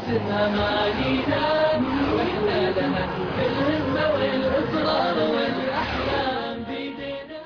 نرسمها معانينا واحنا لها في الهمة والإصرار والأحلام بيدينا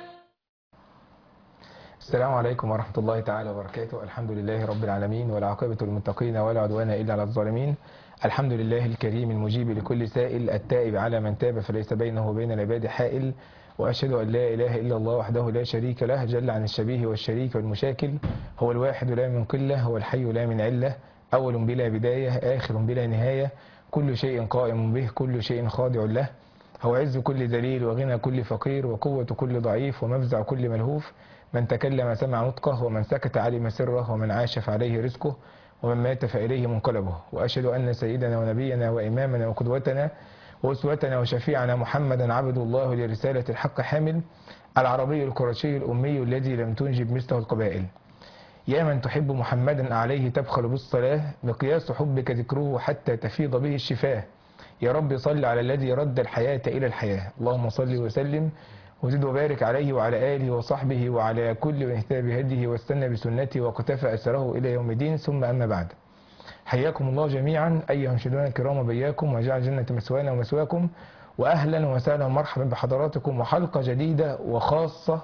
السلام عليكم ورحمة الله تعالى وبركاته الحمد لله رب العالمين والعاقبة للمتقين ولا عدوان إلا على الظالمين الحمد لله الكريم المجيب لكل سائل التائب على من تاب فليس بينه وبين العباد حائل وأشهد أن لا إله إلا الله وحده لا شريك له جل عن الشبيه والشريك والمشاكل هو الواحد لا من قلة هو الحي لا من علة أول بلا بداية آخر بلا نهاية كل شيء قائم به كل شيء خاضع له هو عز كل ذليل وغنى كل فقير وقوة كل ضعيف ومفزع كل ملهوف من تكلم سمع نطقه ومن سكت علم سره ومن عاش فعليه رزقه ومن مات فإليه منقلبه وأشهد أن سيدنا ونبينا وإمامنا وقدوتنا وأسوتنا وشفيعنا محمدا عبد الله لرسالة الحق حامل العربي القرشي الأمي الذي لم تنجب مثله القبائل يا من تحب محمدا عليه تبخل بالصلاة مقياس حبك ذكره حتى تفيض به الشفاه يا رب صل على الذي رد الحياة إلى الحياة اللهم صل وسلم وزد وبارك عليه وعلى آله وصحبه وعلى كل من اهتدى بهديه واستنى بسنته وقتفى أثره إلى يوم الدين ثم أما بعد حياكم الله جميعا أيها المشاهدون الكرام بياكم وجعل جنة مسوانا ومسواكم وأهلا وسهلا ومرحبا بحضراتكم وحلقة جديدة وخاصة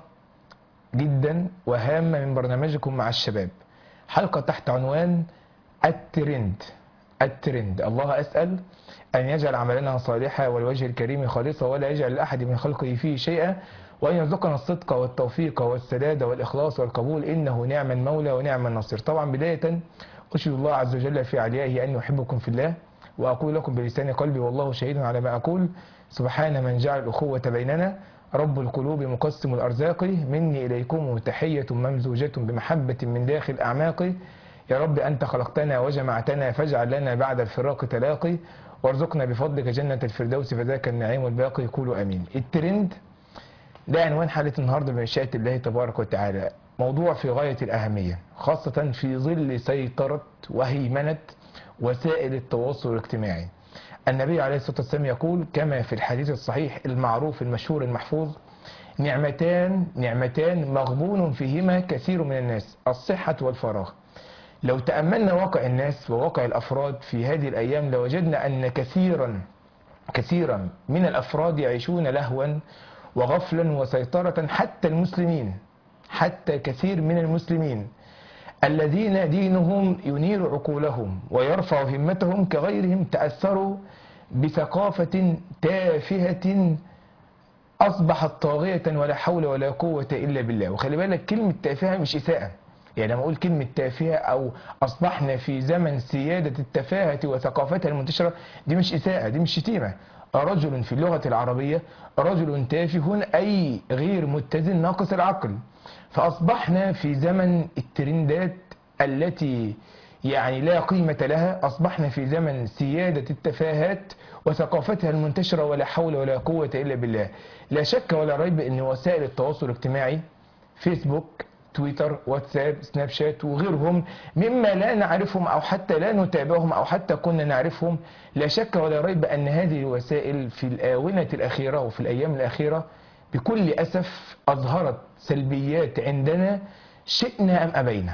جدا وهامة من برنامجكم مع الشباب حلقة تحت عنوان الترند الترند الله أسأل أن يجعل عملنا صالحا والوجه الكريم خالصا ولا يجعل لأحد من خلقه فيه شيئا وأن يرزقنا الصدق والتوفيق والسداد والإخلاص والقبول إنه نعم المولى ونعم النصير طبعا بداية أشهد الله عز وجل في عليائه أن يحبكم في الله وأقول لكم بلسان قلبي والله شهيد على ما أقول سبحان من جعل الأخوة بيننا رب القلوب مقسم الأرزاق مني إليكم تحية ممزوجة بمحبة من داخل أعماقي يا رب أنت خلقتنا وجمعتنا فاجعل لنا بعد الفراق تلاقي وارزقنا بفضلك جنة الفردوس فذاك النعيم الباقي قولوا أمين الترند ده عنوان حلقة النهاردة بمشيئة الله تبارك وتعالى موضوع في غاية الأهمية خاصة في ظل سيطرة وهيمنة وسائل التواصل الاجتماعي النبي عليه الصلاة والسلام يقول كما في الحديث الصحيح المعروف المشهور المحفوظ نعمتان نعمتان مغبون فيهما كثير من الناس الصحة والفراغ لو تأملنا واقع الناس وواقع الأفراد في هذه الأيام لوجدنا أن كثيرا كثيرا من الأفراد يعيشون لهوا وغفلا وسيطرة حتى المسلمين حتى كثير من المسلمين الذين دينهم ينير عقولهم ويرفع همتهم كغيرهم تأثروا بثقافة تافهة أصبحت طاغية ولا حول ولا قوة إلا بالله وخلي بالك كلمة تافهة مش إساءة يعني لما أقول كلمة تافهة أو أصبحنا في زمن سيادة التفاهة وثقافتها المنتشرة دي مش إساءة دي مش شتيمة رجل في اللغة العربية رجل تافه أي غير متزن ناقص العقل فأصبحنا في زمن الترندات التي يعني لا قيمة لها أصبحنا في زمن سيادة التفاهات وثقافتها المنتشرة ولا حول ولا قوة إلا بالله لا شك ولا ريب أن وسائل التواصل الاجتماعي فيسبوك تويتر واتساب سناب شات وغيرهم مما لا نعرفهم أو حتى لا نتابعهم أو حتى كنا نعرفهم لا شك ولا ريب أن هذه الوسائل في الآونة الأخيرة وفي الأيام الأخيرة بكل أسف أظهرت سلبيات عندنا شئنا أم أبينا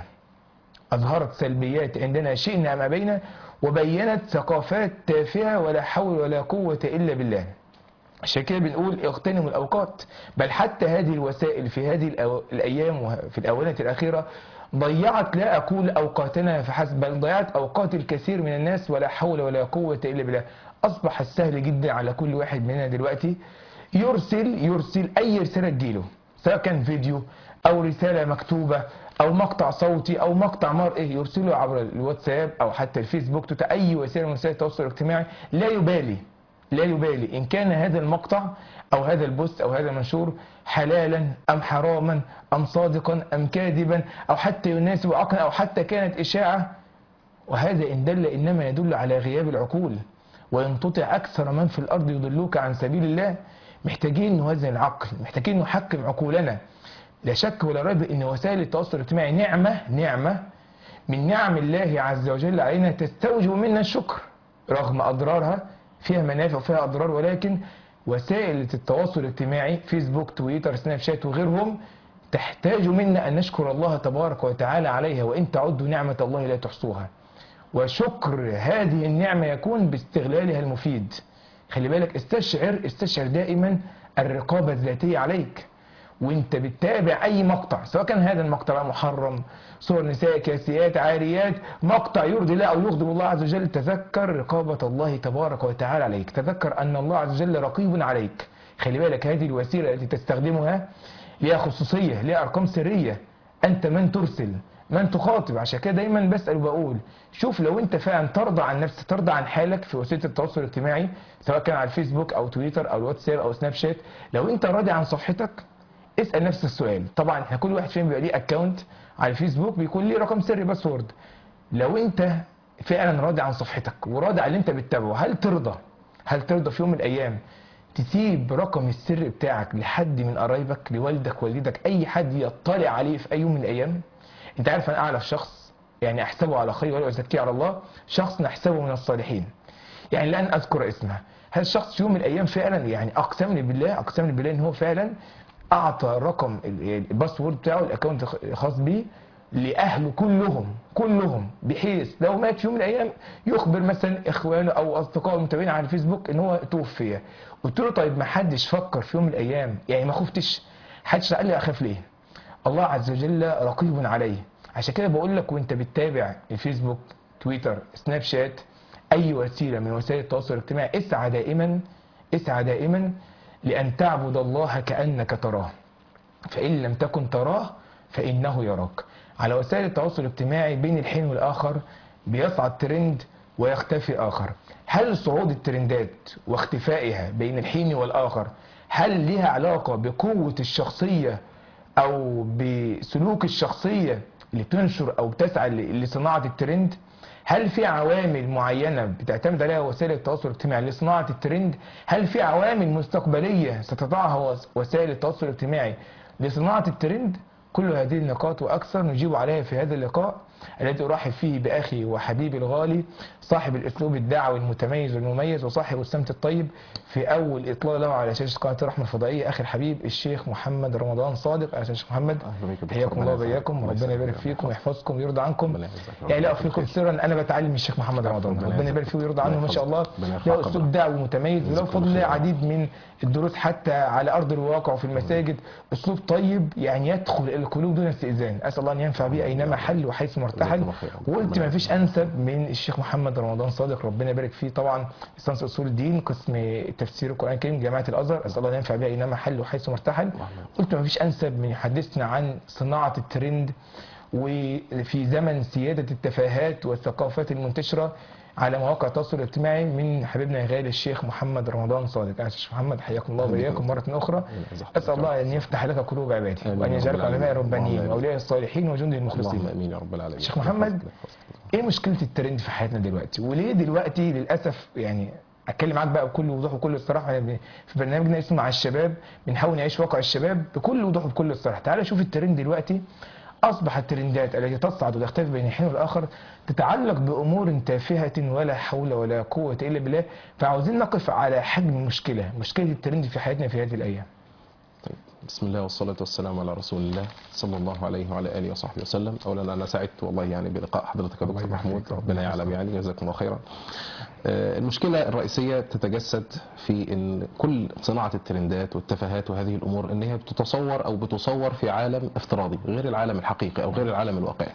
أظهرت سلبيات عندنا شئنا أم أبينا وبينت ثقافات تافهة ولا حول ولا قوة إلا بالله عشان كده بنقول اغتنموا الأوقات بل حتى هذه الوسائل في هذه الأو... الأيام وفي الآونة الأخيرة ضيعت لا أقول أوقاتنا فحسب بل ضيعت أوقات الكثير من الناس ولا حول ولا قوة إلا بالله أصبح السهل جدا على كل واحد مننا دلوقتي يرسل يرسل أي رسالة تجيله سواء كان فيديو أو رسالة مكتوبة أو مقطع صوتي أو مقطع مرئي يرسله عبر الواتساب أو حتى الفيسبوك تويتر أي وسيلة من وسائل التواصل الاجتماعي لا يبالي لا يبالي إن كان هذا المقطع أو هذا البوست أو هذا المنشور حلالا أم حراما أم صادقا أم كاذبا أو حتى يناسب عقلا أو حتى كانت إشاعة وهذا إن دل إنما يدل على غياب العقول وإن تطع أكثر من في الأرض يضلوك عن سبيل الله محتاجين نوزن العقل محتاجين نحكم عقولنا لا شك ولا ريب ان وسائل التواصل الاجتماعي نعمة نعمة من نعم الله عز وجل علينا تستوجب منا الشكر رغم أضرارها فيها منافع وفيها أضرار ولكن وسائل التواصل الاجتماعي فيسبوك تويتر سناب شات وغيرهم تحتاج منا أن نشكر الله تبارك وتعالى عليها وإن تعدوا نعمة الله لا تحصوها وشكر هذه النعمة يكون باستغلالها المفيد خلي بالك استشعر استشعر دائما الرقابة الذاتية عليك وانت بتتابع اي مقطع سواء كان هذا المقطع محرم صور نساء كاسيات عاريات مقطع يرضي الله او يغضب الله عز وجل تذكر رقابة الله تبارك وتعالى عليك تذكر ان الله عز وجل رقيب عليك خلي بالك هذه الوسيلة التي تستخدمها ليها خصوصية ليها ارقام سرية انت من ترسل من تخاطب عشان كده دايما بسأل وبقول شوف لو انت فعلا ترضى عن نفسك ترضى عن حالك في وسيله التواصل الاجتماعي سواء كان على الفيسبوك او تويتر او الواتساب او سناب شات لو انت راضي عن صفحتك اسال نفس السؤال طبعا احنا كل واحد فينا بيبقى ليه اكونت على الفيسبوك بيكون ليه رقم سري باسورد لو انت فعلا راضي عن صفحتك وراضي عن اللي انت بتتابعه هل ترضى هل ترضى في يوم من الايام تسيب رقم السر بتاعك لحد من قرايبك لوالدك والدتك اي حد يطلع عليه في اي يوم من الايام انت عارف انا اعرف شخص يعني احسبه على خير ولا ازكيه على الله شخص نحسبه من الصالحين يعني لن اذكر اسمه هذا الشخص في يوم من الايام فعلا يعني اقسم لي بالله اقسم لي بالله ان هو فعلا اعطى رقم ال- الباسورد بتاعه الاكونت الخاص بيه لاهله كلهم كلهم بحيث لو مات في يوم من الايام يخبر مثلا اخوانه او اصدقائه المتابعين على الفيسبوك ان هو توفي قلت له طيب ما حدش فكر في يوم من الايام يعني ما خفتش حدش قال لي اخاف ليه الله عز وجل رقيب عليه عشان كده بقول لك وانت بتتابع الفيسبوك تويتر سناب شات اي وسيله من وسائل التواصل الاجتماعي اسعى دائما اسعى دائما لان تعبد الله كانك تراه فان لم تكن تراه فانه يراك على وسائل التواصل الاجتماعي بين الحين والاخر بيصعد ترند ويختفي اخر هل صعود الترندات واختفائها بين الحين والاخر هل لها علاقه بقوه الشخصيه او بسلوك الشخصيه اللي بتنشر او بتسعى ل- لصناعه الترند هل في عوامل معينه بتعتمد عليها وسائل التواصل الاجتماعي لصناعه الترند هل في عوامل مستقبليه ستضعها وس- وسائل التواصل الاجتماعي لصناعه الترند كل هذه النقاط واكثر نجيب عليها في هذا اللقاء الذي ارحب فيه باخي وحبيبي الغالي صاحب الاسلوب الدعوي المتميز والمميز وصاحب السمت الطيب في اول اطلاع له على شاشه قناه الرحمه الفضائيه اخي الحبيب الشيخ محمد رمضان صادق اهلا شيخ محمد أهلا بك دكتور. حياكم الله ربنا وبياكم يسعدك. وربنا الله يبارك يسعدك. فيكم ويحفظكم ويرضى عنكم ربنا يحفظك. يعني لا ربنا اخفيكم يبارك سرا انا بتعلم من الشيخ محمد رمضان ربنا ربنا يحفظك. يبارك فيه ويرضى عنه ربنا ما شاء الله يحفظك. ربنا يرفع له اسلوب قدرك. دعوي متميز وله جزاك بفضل الله الله خير. عديد من الدروس حتى على ارض الواقع وفي المساجد اسلوب طيب يعني يدخل الى القلوب دون استئذان اسال الله ان ينفع به اينما حل وحيث مرتحل جزاك الله خير. وقلت ربنا ما فيش انسب من الشيخ محمد رمضان صادق ربنا يبارك فيه طبعا لسانس اصول الدين قسم تفسير القران الكريم جامعه الازهر اسال الله ان ينفع به اينما حل وحيث مرتحل قلت ما فيش انسب من يحدثنا عن صناعه الترند وفي زمن سياده التفاهات والثقافات المنتشره على مواقع التواصل الاجتماعي من حبيبنا الغالي الشيخ محمد رمضان صادق يا شيخ محمد حياكم الله أهلا بك. وبياكم مره اخرى يجزاك اسال الله الله ان يفتح لك قلوب عباده آمين وان يا رب يجعلك علماء العالمين. ربانيين اللهم واولياء الصالحين وجند المخلصين اللهم امين يا رب العالمين شيخ محمد ايه مشكله الترند في حياتنا دلوقتي وليه دلوقتي للاسف يعني اتكلم معاك بقى بكل وضوح وكل الصراحه يعني في برنامجنا اسمه مع الشباب بنحاول نعيش واقع الشباب بكل وضوح وبكل الصراحه تعال شوف الترند دلوقتي اصبح الترندات التي تصعد وتختفي بين الحين والاخر تتعلق بامور تافهه ولا حول ولا قوه الا بالله فعاوزين نقف على حجم المشكله مشكله الترند في حياتنا في هذه الايام طيب بسم الله والصلاة والسلام على رسول الله صلى الله عليه وعلى آله وصحبه وسلم أولا أنا سعدت والله يعني بلقاء حضرتك يا الله دكتور يبارك محمود فيك. ربنا يعلم يعني جزاكم الله خيرا آه، المشكلة الرئيسية تتجسد في ان كل صناعة الترندات والتفاهات وهذه الامور ان هي بتتصور او بتصور في عالم افتراضي غير العالم الحقيقي او غير العالم الواقعي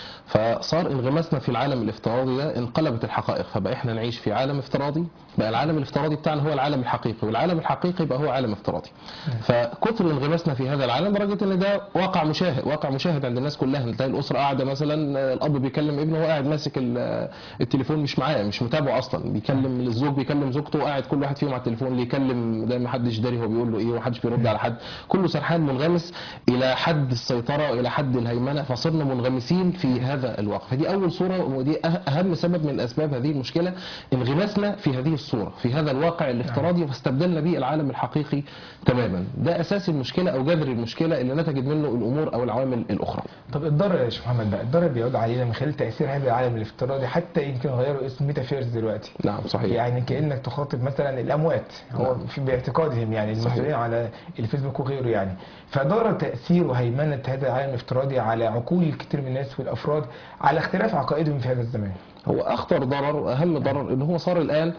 فصار انغماسنا في العالم الافتراضي ده انقلبت الحقائق فبقى احنا نعيش في عالم افتراضي بقى العالم الافتراضي بتاعنا هو العالم الحقيقي والعالم الحقيقي بقى هو عالم افتراضي فكتر انغماسنا في هذا العالم لدرجه ان ده واقع مشاهد واقع مشاهد عند الناس كلها تلاقي الاسره قاعده مثلا الاب بيكلم ابنه وهو قاعد ماسك ال- التليفون مش معاه مش متابعه اصلا بيكلم الزوج بيكلم زوجته وقاعد كل واحد فيهم على التليفون اللي يكلم ده ما حدش داري هو بيقول له ايه ومحدش بيرد على حد كله سرحان منغمس الى حد السيطره والى حد الهيمنه فصرنا منغمسين في هذا الواقع فدي اول صوره ودي أه- اهم سبب من اسباب هذه المشكله انغماسنا في هذه الصوره في هذا الواقع الافتراضي واستبدلنا به العالم الحقيقي تماما ده اساس المشكله او جذر المشكله اللي نتجت منه الامور او العوامل الاخرى طب الضرر يا شيخ محمد بقى الضرر بيعود علينا من خلال تاثير هذا العالم الافتراضي حتى يمكن غيروا اسم ميتافيرس دلوقتي نعم صحيح يعني كانك تخاطب مثلا الاموات هو نعم. في باعتقادهم يعني صحيح. المسؤولين على الفيسبوك وغيره يعني فضرر تاثير وهيمنه هذا العالم الافتراضي على عقول كثير من الناس والافراد على اختلاف عقائدهم في هذا الزمان هو اخطر ضرر واهم ضرر ان هو صار الان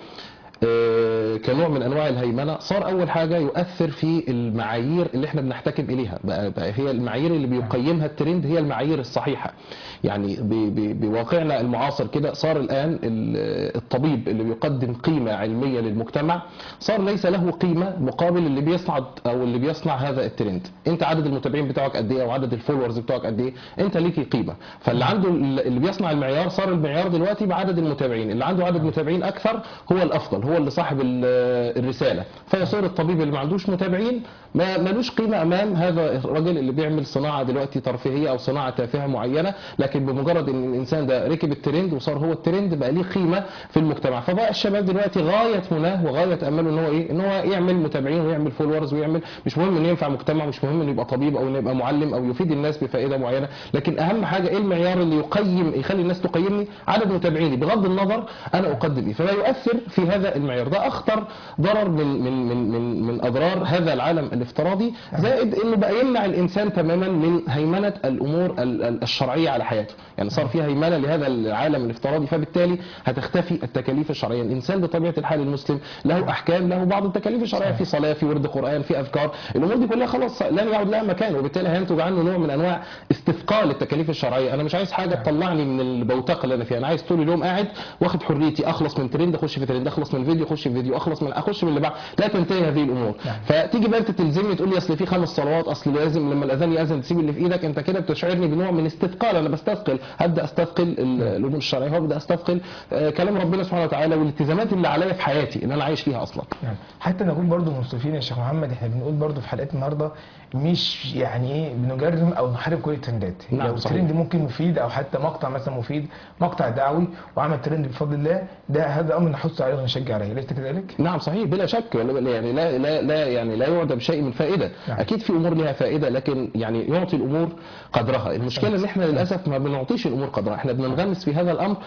آه، كنوع من انواع الهيمنه صار اول حاجه يؤثر في المعايير اللي احنا بنحتكم اليها بقى, بقى هي المعايير اللي بيقيمها الترند هي المعايير الصحيحه يعني ب- ب- بواقعنا المعاصر كده صار الان ال- الطبيب اللي بيقدم قيمه علميه للمجتمع صار ليس له قيمه مقابل اللي بيصعد او اللي بيصنع هذا الترند انت عدد المتابعين بتاعك قد ايه او عدد الفولورز بتوعك قد ايه انت ليك قيمه فاللي عنده اللي بيصنع المعيار صار المعيار دلوقتي بعدد المتابعين اللي عنده عدد متابعين اكثر هو الافضل هو اللي صاحب ال- الرساله فيصير الطبيب اللي ما عندوش متابعين ما ملوش قيمه امام هذا الراجل اللي بيعمل صناعه دلوقتي ترفيهيه او صناعه تافهه معينه لكن بمجرد ان الانسان ده ركب الترند وصار هو الترند بقى ليه قيمه في المجتمع فبقى الشباب دلوقتي غايه مناه وغايه امله ان هو ايه ان هو يعمل متابعين ويعمل فولورز ويعمل مش مهم انه ينفع مجتمع مش مهم انه يبقى طبيب او انه يبقى معلم او يفيد الناس بفائده معينه لكن اهم حاجه ايه المعيار اللي يقيم يخلي الناس تقيمني عدد متابعيني بغض النظر انا اقدم ايه فما يؤثر في هذا المعيار ده اخطر ضرر من من من من, من اضرار هذا العالم الافتراضي زائد انه بقى يمنع الانسان تماما من هيمنه الامور ال- ال- الشرعيه على حياته يعني صار في هيمنه لهذا العالم الافتراضي فبالتالي هتختفي التكاليف الشرعيه الانسان بطبيعه الحال المسلم له احكام له بعض التكاليف الشرعيه في صلاه في ورد قران في اذكار الامور دي كلها خلاص لن يعد لها مكان وبالتالي هينتج عنه نوع من انواع استثقال التكاليف الشرعيه انا مش عايز حاجه تطلعني من البوتقه اللي انا فيها انا عايز طول اليوم قاعد واخد حريتي اخلص من ترند اخش في ترند اخلص من فيديو اخش في فيديو اخلص من اخش من اللي بعد لا تنتهي هذه الامور نعم. فتيجي بقى انت تلزمني تقول لي اصل في خمس صلوات اصل لازم لما الاذان ياذن تسيب اللي في ايدك انت كده بتشعرني بنوع من استثقال انا بستثقل هبدا استثقل ال- الامور الشرعيه وابدا استثقل آه، كلام ربنا سبحانه وتعالى والالتزامات اللي عليا في حياتي اللي انا عايش فيها اصلا نعم حتى نكون برضو منصفين يا شيخ محمد احنا بنقول برضو في حلقات النهارده مش يعني ايه بنجرم او نحارب كل الترندات نعم، لو صحيح. ترند ممكن مفيد او حتى مقطع مثلا مفيد مقطع دعوي وعمل ترند بفضل الله ده هذا امر نحث عليه ونشجع عليه ليس كذلك؟ نعم صحيح بلا شك ولا- يعني لا لا لا يعني لا يعدم شيء من فائده نعم. اكيد في امور لها فائده لكن يعني يعطي الامور قدرها المشكله ان احنا للاسف ما بنعطيش الامور قدرها احنا بننغمس في هذا الامر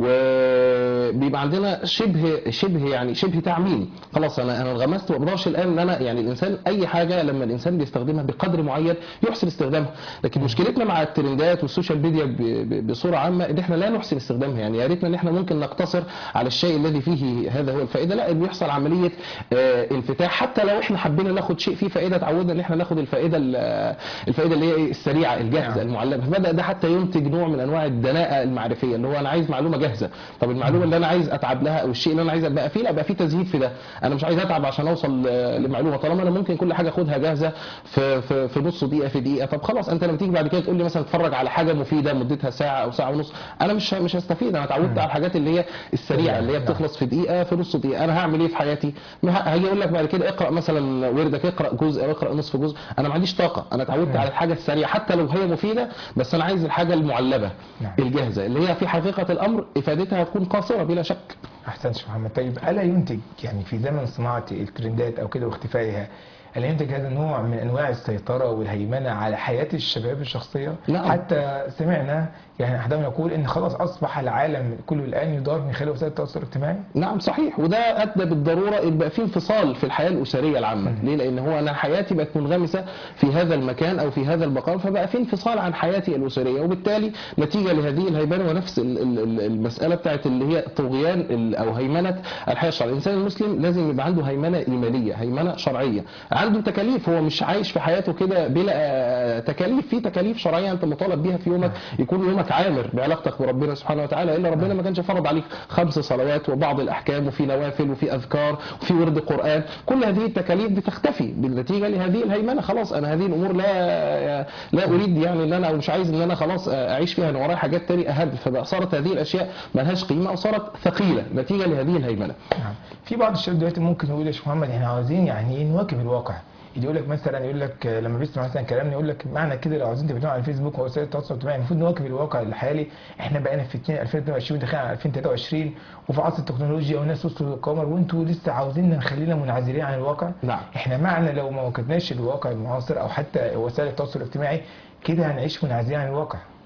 وبيبقى عندنا شبه شبه يعني شبه تعميم خلاص انا انا انغمست وما اقدرش الان ان انا يعني الانسان اي حاجه لما الانسان بيستخدمها بقدر معين يحسن استخدامها لكن مشكلتنا مع الترندات والسوشيال ميديا ب- ب- بصوره عامه ان احنا لا نحسن استخدامها يعني يا ريتنا ان احنا ممكن نقتصر على الشيء الذي فيه هذا هو الفائده لا بيحصل عمليه آه، انفتاح حتى لو احنا حبينا ناخد شيء فيه فائده تعودنا ان احنا ناخد الفائده ال- الفائده اللي هي إيه؟ السريعه الجاهزه نعم. المعلمه فبدا ده حتى ينتج نوع من انواع الدناءه المعرفيه اللي هو انا عايز معلومه جاهزه طب المعلومه اللي انا عايز اتعب لها او الشيء اللي انا عايز ابقى فيه لا بقى فيه تزهيد في ده انا مش عايز اتعب عشان اوصل آه، لمعلومه طالما انا ممكن كل حاجه اخدها جاهزه في في, في نص دقيقه في دقيقه طب خلاص انت لما تيجي بعد كده تقول لي مثلا اتفرج على حاجه مفيده مدتها ساعه او ساعه ونص انا مش مش هستفيد انا اتعودت على الحاجات اللي هي السريعه اللي هي نعم. بتخلص في دقيقه في نص دقيقه انا هعمل ايه في حياتي ما ه- هاجي اقول لك بعد كده اقرا مثلا وردك اقرا جزء او اقرا نصف جزء انا ما عنديش طاقه انا اتعودت نعم. على الحاجه السريعه حتى لو هي مفيده بس انا عايز الحاجه المعلبه نعم. الجاهزه اللي هي في حقيقه الامر افادتها هتكون قاصره بلا شك احسنت شيخ محمد طيب الا ينتج يعني في زمن صناعه الترندات او كده واختفائها الا ينتج هذا النوع من انواع السيطره والهيمنه على حياه الشباب الشخصيه نعم. حتى سمعنا يعني احدهم يقول ان خلاص اصبح العالم كله الان يدار من خلال وسائل التواصل الاجتماعي نعم صحيح وده ادى بالضروره ان بقى في انفصال في الحياه الاسريه العامه ليه لان هو انا حياتي بقت منغمسه في هذا المكان او في هذا المقام فبقى في انفصال عن حياتي الاسريه وبالتالي نتيجه لهذه الهيمنه ونفس ال- ال- ال- المساله بتاعت اللي هي طغيان ال- او هيمنه الحياه الشرعيه الانسان المسلم لازم يبقى عنده هيمنه ايمانيه هيمنه شرعيه عنده تكاليف هو مش عايش في حياته كده بلا آه، تكاليف في تكاليف شرعيه انت مطالب بيها في يومك يكون يومك عامر بعلاقتك بربنا سبحانه وتعالى الا ربنا ما كانش فرض عليك خمس صلوات وبعض الاحكام وفي نوافل وفي اذكار وفي ورد قران كل هذه التكاليف بتختفي بالنتيجه لهذه الهيمنه خلاص انا هذه الامور لا لا اريد يعني ان انا او مش عايز ان انا خلاص اعيش فيها انا ورايا حاجات تاني اهم فبقى صارت هذه الاشياء ملهاش قيمه او صارت ثقيله نتيجه لهذه الهيمنه نعم في بعض الشباب دلوقتي ممكن يقول يا شيخ محمد احنا عاوزين يعني ايه نواكب الواقع يقول لك مثلا يقول لك آه، لما بيسمع مثلا كلامنا يقول لك معنى كده لو عاوزين تبعتوا على الفيسبوك ووسائل التواصل الاجتماعي المفروض نواكب الواقع الحالي احنا بقينا في 2 2022 داخلين على 2023 وفي عصر التكنولوجيا والناس وصلوا للقمر وانتوا لسه عاوزين نخلينا منعزلين عن الواقع نعم. احنا معنى لو ما واكبناش الواقع المعاصر او حتى وسائل التواصل الاجتماعي كده هنعيش منعزلين عن الواقع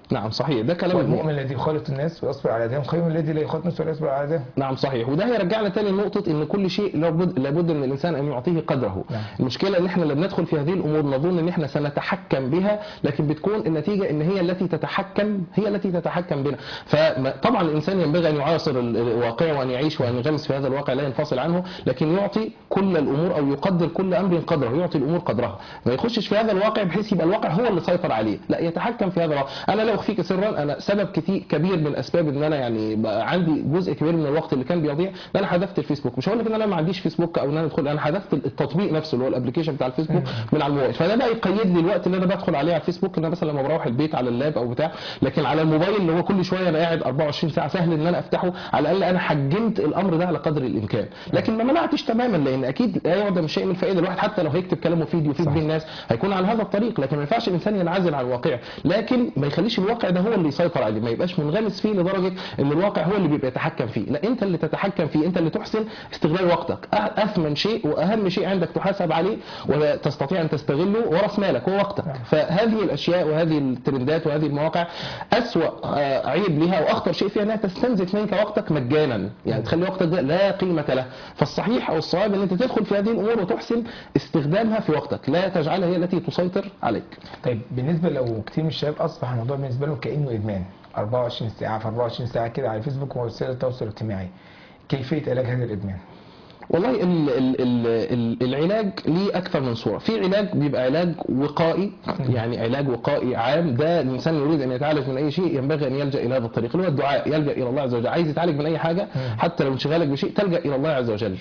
نعم صحيح ده كلام والمؤمن الذي يخالط الناس ويصبر على اذاهم خير من الذي لا يخالط الناس ولا يصبر على اذاهم نعم صحيح وده هيرجعنا تاني لنقطة ان كل شيء لابد لابد من الانسان ان يعطيه قدره نعم. المشكلة ان احنا لما ندخل في هذه الامور نظن ان احنا سنتحكم بها لكن بتكون النتيجة ان هي التي تتحكم هي التي تتحكم بنا فطبعا الانسان ينبغي ان يعاصر ال- الواقع وان يعيش وان ينغمس في هذا الواقع لا ينفصل عنه لكن يعطي كل الامور او يقدر كل امر قدره يعطي الامور قدرها ما يخشش في هذا الواقع بحيث يبقى الواقع هو اللي سيطر عليه لا يتحكم في هذا الواقع انا لا اخفيك سرا انا سبب كتير كبير من اسباب ان انا يعني بقى عندي جزء كبير من الوقت اللي كان بيضيع ان انا حذفت الفيسبوك مش هقول لك ان انا ما عنديش فيسبوك او ان انا ادخل انا حذفت التطبيق نفسه اللي هو الابلكيشن بتاع الفيسبوك من على الموبايل فده بقى يقيد لي الوقت اللي انا بدخل عليه على الفيسبوك ان انا مثلا لما بروح البيت على اللاب او بتاع لكن على الموبايل اللي هو كل شويه انا قاعد 24 ساعه سهل ان انا افتحه على الاقل انا حجمت الامر ده على قدر الامكان لكن ما منعتش تماما لان اكيد لا يعدم شيء من الفائده الواحد حتى لو هيكتب كلام مفيد يفيد صح. به الناس هيكون على هذا الطريق لكن ما ينفعش الانسان ينعزل عن الواقع لكن ما يخليش الواقع ده هو اللي يسيطر عليه ما يبقاش منغمس فيه لدرجه ان الواقع هو اللي بيبقى يتحكم فيه لا انت اللي تتحكم فيه انت اللي تحسن استغلال وقتك أه- اثمن شيء واهم شيء عندك تحاسب عليه وتستطيع ان تستغله وراس مالك هو وقتك فهذه الاشياء وهذه الترندات وهذه المواقع اسوا آه، عيب لها واخطر شيء فيها انها تستنزف منك وقتك مجانا يعني تخلي وقتك ده لا قيمه له فالصحيح او الصواب ان انت تدخل في هذه الامور وتحسن استخدامها في وقتك لا تجعلها هي التي تسيطر عليك طيب بالنسبه لو كتير من الشباب اصبح الموضوع بالنسبه له كانه ادمان 24 ساعه في 24 ساعه كده على الفيسبوك ووسائل التواصل الاجتماعي كيفيه علاج هذا الادمان والله ال ال ال ال العلاج ليه اكثر من صوره في علاج بيبقى علاج وقائي يعني علاج وقائي عام ده الانسان يريد ان يتعالج من اي شيء ينبغي ان يلجا الى هذا الطريق اللي هو الدعاء يلجا الى الله عز وجل عايز يتعالج من اي حاجه حتى لو انشغالك بشيء تلجا الى الله عز وجل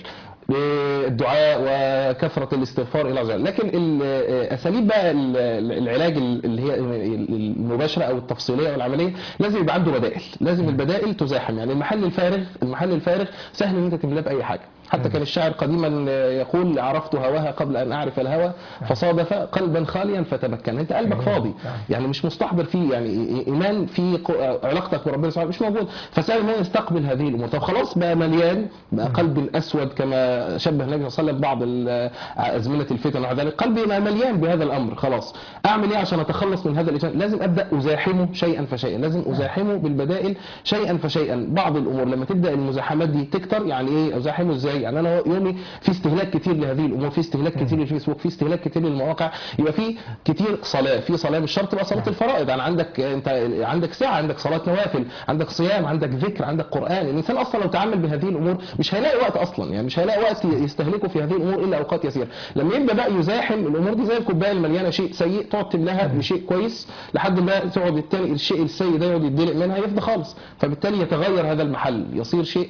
الدعاء وكثره الاستغفار الى الله عز وجل لكن ال- اساليب بقى ال- العلاج اللي هي المباشره او التفصيليه او العمليه لازم يبقى عنده بدائل لازم البدائل تزاحم يعني المحل الفارغ المحل الفارغ سهل ان انت تملاه باي حاجه حتى كان الشاعر قديما يقول عرفت هواها قبل ان اعرف الهوى فصادف قلبا خاليا فتمكن انت قلبك فاضي يعني مش مستحضر فيه يعني ايمان في ق- علاقتك بربنا سبحانه مش موجود فسهل ان هو يستقبل هذه الامور طب خلاص بقى مليان بقى قلب اسود كما شبه النبي صلى الله عليه وسلم بعض ال- ازمنه الفتن وعلى ذلك قلبي بقى مليان بهذا الامر خلاص اعمل ايه عشان اتخلص من هذا الإجهاد لازم ابدا ازاحمه شيئا فشيئا لازم ازاحمه بالبدائل شيئا فشيئا بعض الامور لما تبدا المزاحمات دي تكتر يعني ايه ازاحمه ازاي يعني انا يومي في استهلاك كتير لهذه الامور في استهلاك كتير للفيسبوك في استهلاك كتير للمواقع يبقى في كتير صلاه في صلاه مش شرط تبقى صلاه الفرائض يعني عندك انت عندك ساعه عندك صلاه نوافل عندك صيام عندك ذكر عندك قران الانسان اصلا لو تعامل بهذه الامور مش هيلاقي وقت اصلا يعني مش هيلاقي وقت يستهلكه في هذه الامور الا اوقات يسيره لما يبدا بقى يزاحم الامور دي زي الكوبايه المليانه شيء سيء تقعد تملاها بشيء كويس لحد ما تقعد التاني الشيء السيء ده يقعد يتدلق منها يفضى خالص فبالتالي يتغير هذا المحل يصير شيء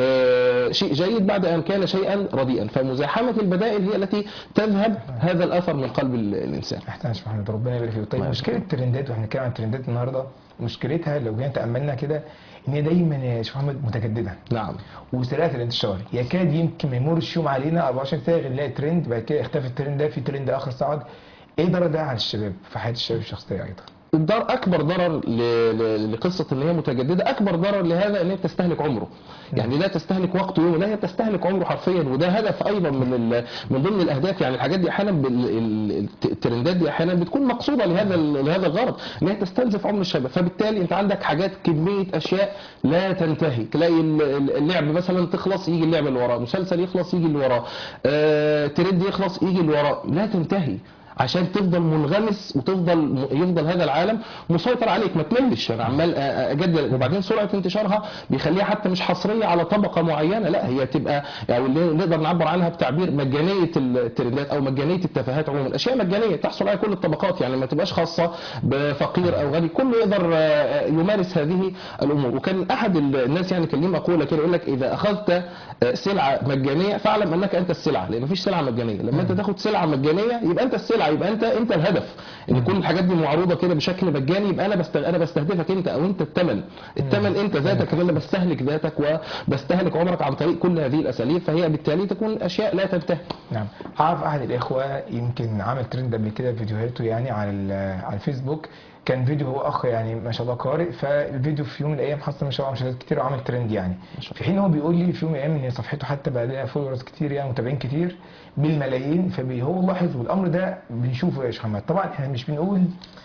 آه شيء جيد بعد ان كان شيئا رديئا فمزاحمه البدائل هي التي تذهب هذا الاثر من قلب ال- الانسان احسن يا شيخ محمد ربنا يبارك فيك طيب الله مشكله الترندات واحنا بنتكلم عن الترندات النهارده مشكلتها لو جينا تاملنا كده ان هي دايما يا شيخ محمد متجدده نعم وسريعه الانتشار يكاد يمكن ما يمرش يوم علينا 24 ساعه غير نلاقي ترند بعد كده اختفى الترند ده في ترند اخر صعد ايه ضرر ده على الشباب في حياه الشباب الشخصيه ايضا الضر اكبر ضرر ل- ل- لقصه ان هي متجدده اكبر ضرر لهذا ان هي بتستهلك عمره يعني لا تستهلك وقت يوم لا هي تستهلك عمره حرفيا وده هدف ايضا من ال- من ضمن الاهداف يعني الحاجات دي احيانا بال- ال- الترندات دي احيانا بتكون مقصوده لهذا ال- لهذا الغرض ان هي تستنزف عمر الشباب فبالتالي انت عندك حاجات كميه اشياء لا تنتهي تلاقي ال- ال- اللعب مثلا تخلص يجي اللعبه اللي وراه مسلسل يخلص يجي اللي وراه آه، ترند يخلص يجي اللي وراه لا تنتهي عشان تفضل منغمس وتفضل يفضل هذا العالم مسيطر عليك ما تملش انا عمال أ- أ- اجدد وبعدين سرعه انتشارها بيخليها حتى مش حصريه على طبقه معينه لا هي تبقى يعني اللي نقدر نعبر عنها بتعبير مجانيه الترندات او مجانيه التفاهات عموما اشياء مجانيه تحصل عليها كل الطبقات يعني ما تبقاش خاصه بفقير او غني كله يقدر آه، يمارس هذه الامور وكان احد الناس يعني كان ليه مقوله كده يقول لك اذا اخذت آه، سلعه مجانيه فاعلم انك انت السلعه لان مفيش سلعه مجانيه لما انت تاخد سلعه مجانيه يبقى انت السلعه يبقى انت انت الهدف ان كل الحاجات دي معروضه كده بشكل مجاني يبقى انا بست... انا بستهدفك انت او انت الثمن الثمن انت ذاتك اللي انا بستهلك ذاتك وبستهلك عمرك عن طريق كل هذه الاساليب فهي بالتالي تكون اشياء لا تنتهي نعم اعرف احد الاخوه يمكن عمل ترند قبل كده في فيديوهاته يعني على ال- على الفيسبوك كان فيديو هو اخ يعني ما شاء الله قارئ فالفيديو في يوم من الايام حصل ما شاء الله مشاهدات كتير وعمل ترند يعني شاء في حين هو بيقول لي في يوم من الايام ان صفحته حتى بقى لها فولورز كتير يعني متابعين كتير بالملايين فهو لاحظ والامر ده بنشوفه يا شيخ محمد طبعا احنا مش بنقول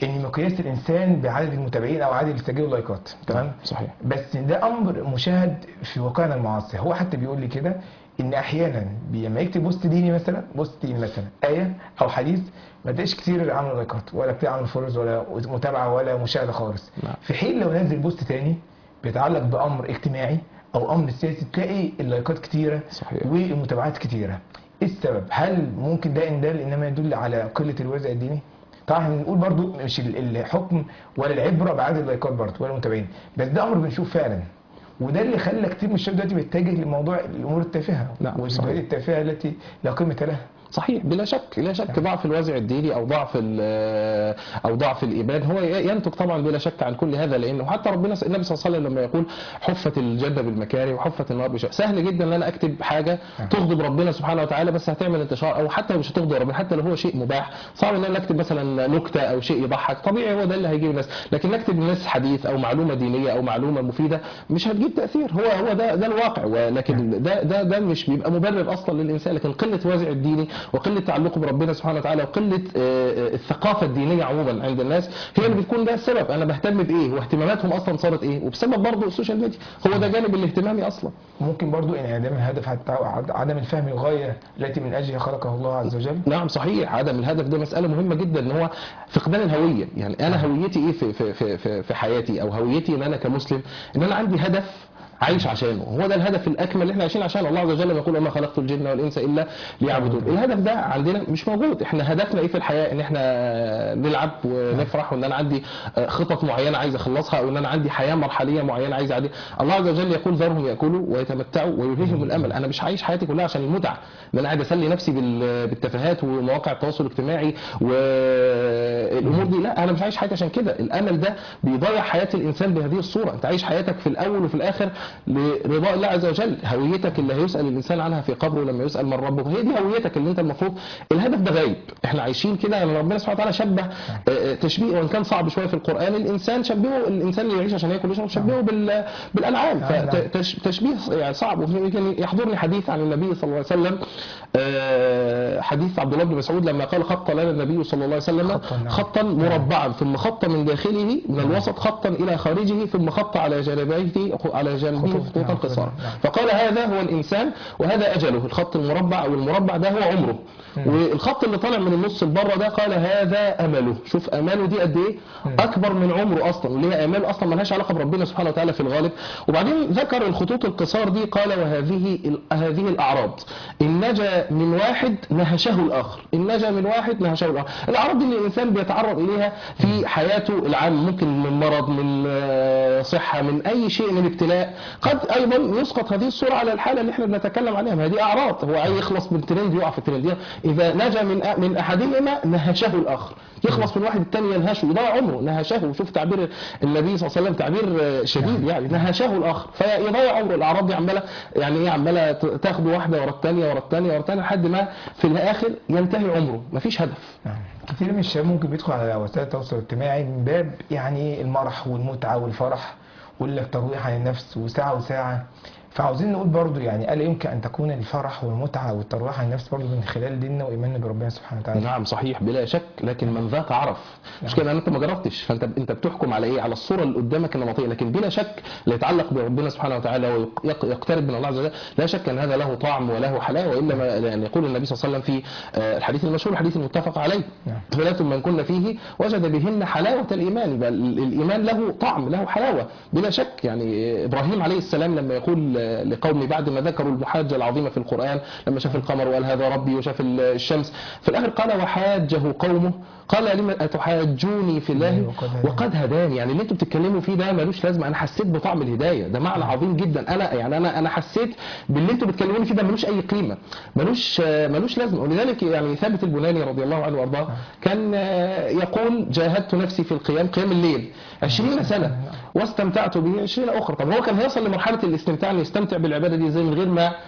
ان مقياس الانسان بعدد المتابعين او عدد اللي سجلوا لايكات تمام صحيح بس ده امر مشاهد في واقعنا المعاصر هو حتى بيقول لي كده ان احيانا بي- لما يكتب بوست ديني مثلا بوست ديني مثلا ايه او حديث ما تلاقيش كتير عملوا لايكات ولا كتير عملوا فولوز ولا متابعه ولا مشاهده خالص نعم. في حين لو نزل بوست تاني بيتعلق بامر اجتماعي او امر سياسي تلاقي اللايكات كتيره صحيح. والمتابعات كتيره ايه السبب هل ممكن ده ان ده انما يدل على قله الوازع الديني طبعا احنا بنقول برضو مش ال- الحكم ولا العبره بعدد اللايكات برضو ولا المتابعين بس ده امر بنشوف فعلا وده اللي خلى كتير من الشباب دلوقتي بيتجه لموضوع الامور التافهه نعم، والفيديوهات صحيح. التافهه التي لا قيمه لها صحيح بلا شك لا شك ضعف الوازع الديني او ضعف ال- او ضعف الايمان هو ينتج طبعا بلا شك عن كل هذا لانه حتى ربنا النبي صلى الله عليه وسلم لما يقول حفت الجنه بالمكاره وحفت النار بشيء سهل جدا ان انا اكتب حاجه تغضب ربنا سبحانه وتعالى بس هتعمل انتشار او حتى مش هتغضب ربنا حتى لو هو شيء مباح صعب ان انا اكتب مثلا نكته او شيء يضحك طبيعي هو ده اللي هيجيب الناس لكن نكتب للناس حديث او معلومه دينيه او معلومه مفيده مش هتجيب تاثير هو هو ده ده الواقع ولكن ده ده ده مش بيبقى مبرر اصلا للانسان لكن قله وازع الديني وقله تعلقه بربنا سبحانه وتعالى وقله آه، آه، الثقافه الدينيه عموما عند الناس هي اللي بتكون ده السبب انا بهتم بايه واهتماماتهم اصلا صارت ايه وبسبب برضه السوشيال ميديا هو ده جانب الاهتمامي اصلا ممكن برضو انعدام الهدف حتى عدم الفهم الغايه التي من اجلها خلقه الله عز وجل نعم صحيح عدم الهدف ده مسألة مهمة جدا ان هو فقدان الهوية يعني انا هويتي ايه في في في في, في حياتي او هويتي ان انا كمسلم ان انا عندي هدف عايش عشانه هو ده الهدف الاكمل اللي احنا عايشين عشانه الله عز وجل يقول وما خلقت الجن والانس الا ليعبدون الهدف ده عندنا مش موجود احنا هدفنا ايه في الحياه ان احنا نلعب ونفرح وان انا عندي خطط معينه عايز اخلصها او ان انا عندي حياه مرحليه معينه عايز اعدي الله عز وجل يقول ذرهم ياكلوا ويتمتعوا ويلهيهم الامل انا مش عايش حياتي كلها عشان المتعه ان انا قاعد اسلي نفسي بال- بالتفاهات ومواقع التواصل الاجتماعي والامور دي لا انا مش عايش حياتي عشان كده الامل ده بيضيع حياه الانسان بهذه الصوره انت عايش حياتك في الاول وفي الاخر لرضاء الله عز وجل هويتك اللي هيسال الانسان عنها في قبره لما يسال من ربه هي دي هويتك اللي انت المفروض الهدف ده غايب احنا عايشين كده يعني ربنا سبحانه وتعالى شبه آه، آه، تشبيه وان كان صعب شويه في القران الانسان شبهه الانسان اللي يعيش عشان ياكل ويشرب شبهه بال- بالانعام نعم. فتشبيه يعني صعب ويمكن يحضرني حديث عن النبي صلى الله عليه وسلم آه، حديث عبد الله بن مسعود لما قال خط لنا النبي صلى الله عليه وسلم خطاً، نعم. خطا مربعا ثم خط من داخله من الوسط خطا الى خارجه ثم خط على جانبيه على جانبيه خطوط، خطوطا نعم، قصارا نعم. فقال هذا هو الانسان وهذا اجله الخط المربع او المربع ده هو عمره والخط اللي طالع من النص لبره ده قال هذا امله شوف اماله دي قد ايه اكبر من عمره اصلا واللي هي امال اصلا ملهاش علاقه بربنا سبحانه وتعالى في الغالب وبعدين ذكر الخطوط القصار دي قال وهذه ال- هذه الاعراض ان نجا من واحد نهشه الاخر ان نجا من واحد نهشه الاخر الاعراض دي اللي الانسان بيتعرض اليها في حياته العامه ممكن من مرض من آه، صحه من اي شيء من ابتلاء قد ايضا يسقط هذه الصوره على الحاله اللي احنا بنتكلم عليها ما هي دي اعراض هو عايز يخلص من ترند يقع في الترند اذا نجا من أ- من احدهما نهشه الاخر يخلص من واحد الثاني ينهشه يضيع عمره نهشه وشوف تعبير النبي صلى الله عليه وسلم تعبير آه، شديد يعني نهشه الاخر فيضيع عمره الاعراض دي عماله يعني ايه عماله ت- تاخده واحده ورا الثانيه ورا الثانيه ورا الثانيه لحد ما في الاخر ينتهي عمره مفيش هدف نعم. كتير من الشباب ممكن بيدخل على وسائل التواصل الاجتماعي من باب يعني المرح والمتعة والفرح ويقول لك ترويح عن النفس وساعة وساعة فعاوزين نقول برضو يعني ألا يمكن أن تكون الفرح والمتعة والترويح عن النفس برضو من خلال ديننا وإيماننا بربنا سبحانه وتعالى نعم صحيح بلا شك لكن من ذاك عرف مش كده انت ما جربتش فانت انت بتحكم على ايه على الصوره اللي قدامك النمطيه لكن بلا شك لا يتعلق بربنا سبحانه وتعالى ويقترب من الله عز وجل لا شك ان هذا له طعم وله حلاوه والا ما يعني يقول النبي صلى الله عليه وسلم في آه، الحديث المشهور الحديث المتفق عليه نعم. ثلاث من كن فيه وجد بهن حلاوه الايمان يبقى ال- الايمان له طعم له حلاوه بلا شك يعني آه، ابراهيم عليه السلام لما يقول آه، لقومه بعد ما ذكروا المحاجه العظيمه في القران لما شاف القمر وقال هذا ربي وشاف ال- الشمس في الاخر قال وحاجه قومه قال لما اتحاجوني في الله وقد هداني. وقد هداني يعني اللي انتوا بتتكلموا فيه ده ملوش لازمه انا حسيت بطعم الهدايه ده معنى عظيم جدا انا يعني انا انا حسيت باللي انتوا بتكلموني فيه ده ملوش اي قيمه ملوش آه، ملوش لازمه ولذلك يعني ثابت البناني رضي الله عنه وارضاه كان آه، يقول جاهدت نفسي في القيام قيام الليل 20 سنه واستمتعت به 20 اخرى طب هو كان هيصل لمرحله الاستمتاع انه يستمتع بالعباده دي ازاي من غير ما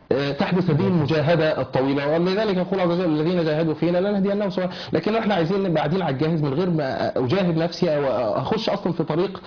آه، تحدث هذه المجاهده الطويله ولذلك يقول عز وجل الذين جاهدوا فينا لنهدينهم سواء لكن احنا عايزين نبقى قاعدين على الجاهز من غير ما اجاهد نفسي او اخش اصلا في طريق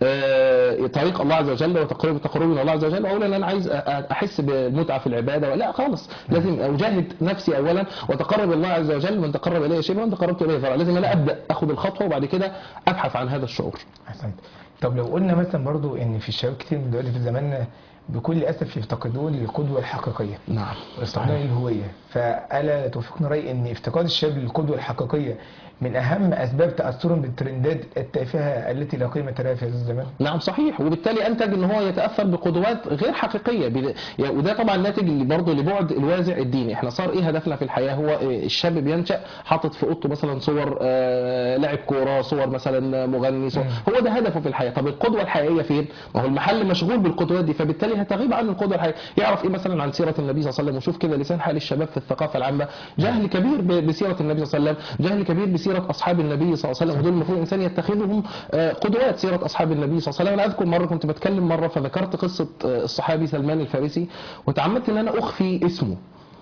آه، طريق الله عز وجل وتقرب تقربي من الله عز وجل واقول ان انا عايز أ- احس بالمتعه في العباده لا خالص لازم اجاهد نفسي اولا وتقرب الله عز وجل من تقرب الي شبرا من تقربت اليه ذرا لازم انا ابدا اخد الخطوه وبعد كده ابحث عن هذا الشعور احسنت طب لو قلنا مثلا برضو ان في الشباب كتير من دلوقتي في زماننا بكل اسف يفتقدون للقدوه الحقيقيه نعم واستخدام الهويه فالا توافقنا راي ان افتقاد الشباب للقدوه الحقيقيه من اهم اسباب تاثرهم بالترندات التافهه التي لا قيمه لها في هذا الزمان نعم صحيح وبالتالي انتج ان هو يتاثر بقدوات غير حقيقيه بد- يعني وده طبعا ناتج اللي برضه لبعد الوازع الديني احنا صار ايه هدفنا في الحياه هو إيه الشاب بينشا حاطط في اوضته مثلا صور آه، لاعب كوره صور مثلا مغني صور هو ده هدفه في الحياه طب القدوه الحقيقيه فين ما هو المحل مشغول بالقدوات دي فبالتالي هتغيب عنه القدوه الحقيقيه يعرف ايه مثلا عن سيره النبي صلى الله عليه وسلم وشوف كده لسان حال الشباب في الثقافه العامه جهل كبير ب- بسيره النبي صلى الله عليه وسلم جهل كبير بسيره اصحاب النبي صلى الله عليه وسلم ودول المفروض الانسان يتخذهم آه، قدوات سيره اصحاب النبي صلى الله عليه وسلم انا اذكر مره كنت بتكلم مره فذكرت قصه آه، الصحابي سلمان الفارسي وتعمدت ان انا اخفي اسمه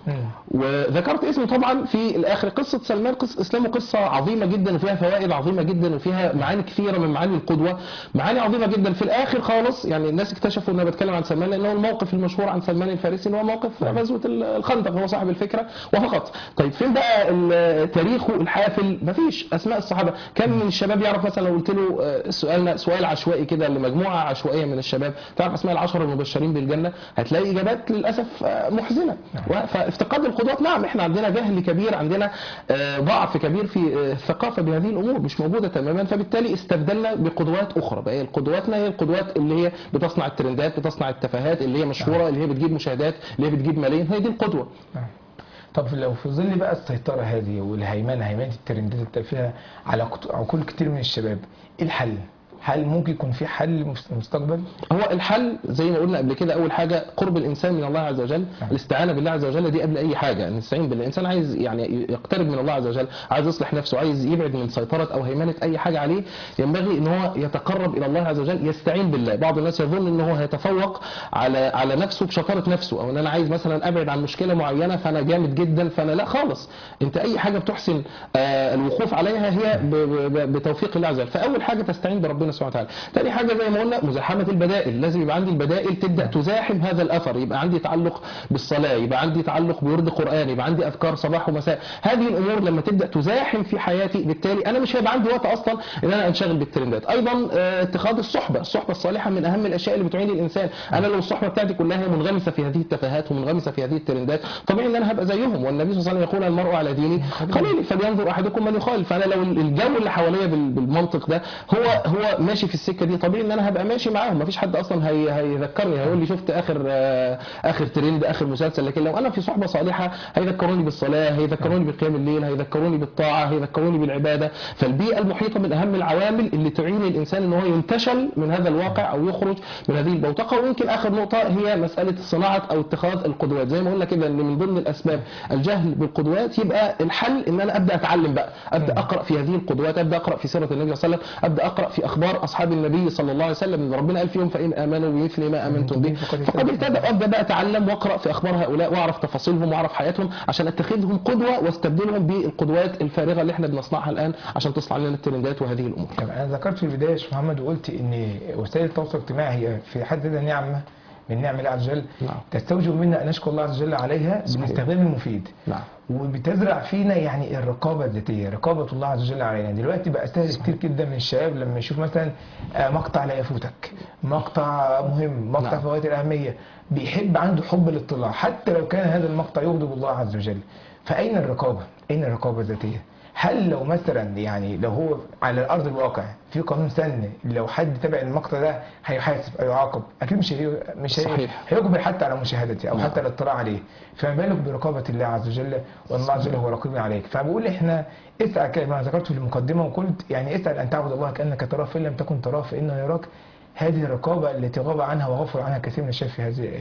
وذكرت اسمه طبعا في الاخر قصه سلمان قصه اسلامه قصه عظيمه جدا وفيها فوائد عظيمه جدا وفيها معاني كثيره من معاني القدوه معاني عظيمه جدا في الاخر خالص يعني الناس اكتشفوا ان انا بتكلم عن سلمان لان هو الموقف المشهور عن سلمان الفارسي ان هو موقف غزوه الخندق هو صاحب الفكره وفقط طيب فين بقى ال- تاريخه الحافل مفيش اسماء الصحابه كم من الشباب يعرف مثلا لو قلت له آه، سؤالنا سؤال عشوائي كده لمجموعه عشوائيه من الشباب تعرف اسماء العشره المبشرين بالجنه هتلاقي اجابات للاسف آه، محزنه فافتقاد القدوات نعم احنا عندنا جهل كبير عندنا آه، ضعف كبير في آه، الثقافه بهذه الامور مش موجوده تماما فبالتالي استبدلنا بقدوات اخرى بقى قدواتنا هي القدوات اللي هي بتصنع الترندات بتصنع التفاهات اللي هي مشهوره اللي هي بتجيب مشاهدات اللي هي بتجيب ملايين هي دي القدوه طب لو في ظل بقى السيطرة هذه والهيمنة هيمنة الترندات التافهة على عقت- عقول كتير من الشباب ايه الحل؟ هل ممكن يكون في حل مس- مستقبل؟ هو الحل زي ما قلنا قبل كده اول حاجه قرب الانسان من الله عز وجل الاستعانه بالله عز وجل دي قبل اي حاجه نستعين بالله الانسان عايز يعني يقترب من الله عز وجل عايز يصلح نفسه عايز يبعد من سيطره او هيمنه اي حاجه عليه ينبغي ان هو يتقرب الى الله عز وجل يستعين بالله بعض الناس يظن ان هو هيتفوق على على نفسه بشطاره نفسه او ان انا عايز مثلا ابعد عن مشكله معينه فانا جامد جدا فانا لا خالص انت اي حاجه بتحسن آه، الوقوف عليها هي ب- ب- بتوفيق الله عز وجل فاول حاجه تستعين بربنا سبحانه وتعالى ثاني حاجه زي ما قلنا مزاحمه البدائل لازم يبقى عندي البدائل تبدا تزاحم هذا الاثر يبقى عندي تعلق بالصلاه يبقى عندي تعلق بورد قران يبقى عندي اذكار صباح ومساء هذه الامور لما تبدا تزاحم في حياتي بالتالي انا مش هيبقى عندي وقت اصلا ان انا انشغل بالترندات ايضا آه، اتخاذ الصحبه الصحبه الصالحه من اهم الاشياء اللي بتعين الانسان انا لو الصحبه بتاعتي كلها هي منغمسه في هذه التفاهات ومنغمسه في هذه الترندات طبيعي ان انا هبقى زيهم والنبي صلى الله عليه وسلم يقول المرء على دينه خليل فلينظر احدكم من يخالف فانا لو الجو اللي حواليا بال- بالمنطق ده هو هو ماشي في السكه دي طبيعي ان انا هبقى ماشي معاهم مفيش حد اصلا هي هيذكرني هيقول لي شفت اخر آه، اخر ترند اخر مسلسل لكن لو انا في صحبه صالحه هيذكروني بالصلاه هيذكروني بقيام الليل هيذكروني بالطاعه هيذكروني بالعباده فالبيئه المحيطه من اهم العوامل اللي تعين الانسان ان هو ينتشل من هذا الواقع او يخرج من هذه البوتقه ويمكن اخر نقطه هي مساله صناعه او اتخاذ القدوات زي ما قلنا كده ان من ضمن الاسباب الجهل بالقدوات يبقى الحل ان انا ابدا اتعلم بقى ابدا اقرا في هذه القدوات ابدا اقرا في سيره النبي صلى الله عليه وسلم ابدا اقرا في اخبار اصحاب النبي صلى الله عليه وسلم ان ربنا قال فيهم فان امنوا بمثل ما امنتم به فقد اهتدى ابدا بقى اتعلم واقرا في اخبار هؤلاء واعرف تفاصيلهم واعرف حياتهم عشان اتخذهم قدوه واستبدلهم بالقدوات الفارغه اللي احنا بنصنعها الان عشان تصنع لنا الترندات وهذه الامور طب انا ذكرت في البدايه يا شيخ محمد وقلت ان وسائل التواصل الاجتماعي هي في حد ذاتها نعمه من نعم الله عز وجل نعم. تستوجب منا ان نشكر الله عز وجل عليها صحيح. بالاستخدام المفيد نعم وبتزرع فينا يعني الرقابه الذاتيه رقابه الله عز وجل علينا دلوقتي بقى سهل كتير جدا من الشباب لما يشوف مثلا آه، مقطع لا يفوتك مقطع مهم مقطع نعم. في غايه الاهميه بيحب عنده حب الاطلاع حتى لو كان هذا المقطع يغضب الله عز وجل فاين الرقابه اين الرقابه الذاتيه هل لو مثلا يعني لو هو على ارض الواقع في قانون سن لو حد تابع المقطع ده هيحاسب او يعاقب اكيد مش هي مش هي صحيح. هيقبل حتى على مشاهدته او نعم. حتى الاطلاع عليه فما بالك برقابه الله عز وجل وان الله عز وجل هو رقيب عليك فبقول احنا اسال كما ذكرت في المقدمه وقلت يعني اسال ان تعبد الله كانك تراه فان لم تكن تراه فانه يراك هذه الرقابه التي غاب عنها وغفل عنها كثير من الشباب في هذه الايام